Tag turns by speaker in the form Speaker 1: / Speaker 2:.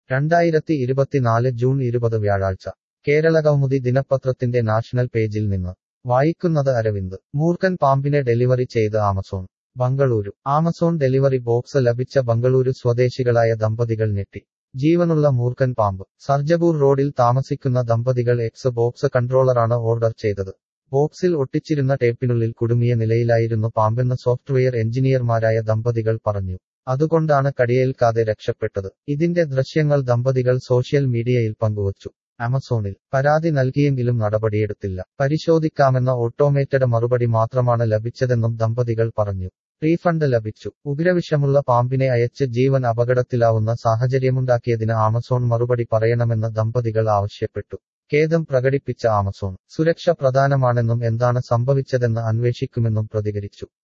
Speaker 1: രണ്ടായിരത്തി ഇരുപത്തിനാല് ജൂൺ ഇരുപത് വ്യാഴാഴ്ച കേരളകൗമുദി ദിനപത്രത്തിന്റെ നാഷണൽ പേജിൽ നിന്ന് വായിക്കുന്നത് അരവിന്ദ് മൂർഖൻ പാമ്പിനെ ഡെലിവറി ചെയ്ത് Amazon Bengaluru Amazon delivery box ലഭിച്ച ബംഗളൂരു സ്വദേശികളായ ദമ്പതികൾ ഞെട്ടി ജീവനുള്ള മൂർഖൻ പാമ്പ് സർജപൂർ റോഡിൽ താമസിക്കുന്ന ദമ്പതികൾ എക്സ് ബോക്സ് കൺട്രോളറാണ് ഓർഡർ ചെയ്തത് ബോക്സിൽ ഒട്ടിച്ചിരുന്ന ടേപ്പിനുള്ളിൽ കുടുങ്ങിയ നിലയിലായിരുന്നു പാമ്പെന്ന് സോഫ്റ്റ്വെയർ എഞ്ചിനീയർമാരായ ദമ്പതികൾ പറഞ്ഞു അതുകൊണ്ടാണ് കടിയേൽക്കാതെ രക്ഷപ്പെട്ടത് ഇതിന്റെ ദൃശ്യങ്ങൾ ദമ്പതികൾ സോഷ്യൽ മീഡിയയിൽ പങ്കുവച്ചു ആമസോണിൽ പരാതി നൽകിയെങ്കിലും നടപടിയെടുത്തില്ല പരിശോധിക്കാമെന്ന ഓട്ടോമേറ്റഡ് മറുപടി മാത്രമാണ് ലഭിച്ചതെന്നും ദമ്പതികൾ പറഞ്ഞു റീഫണ്ട് ലഭിച്ചു ഉഗ്രവിഷമുള്ള പാമ്പിനെ അയച്ച് ജീവൻ അപകടത്തിലാവുന്ന സാഹചര്യമുണ്ടാക്കിയതിന് ആമസോൺ മറുപടി പറയണമെന്ന് ദമ്പതികൾ ആവശ്യപ്പെട്ടു ഖേദം പ്രകടിപ്പിച്ച ആമസോൺ സുരക്ഷ പ്രധാനമാണെന്നും എന്താണ് സംഭവിച്ചതെന്ന് അന്വേഷിക്കുമെന്നും പ്രതികരിച്ചു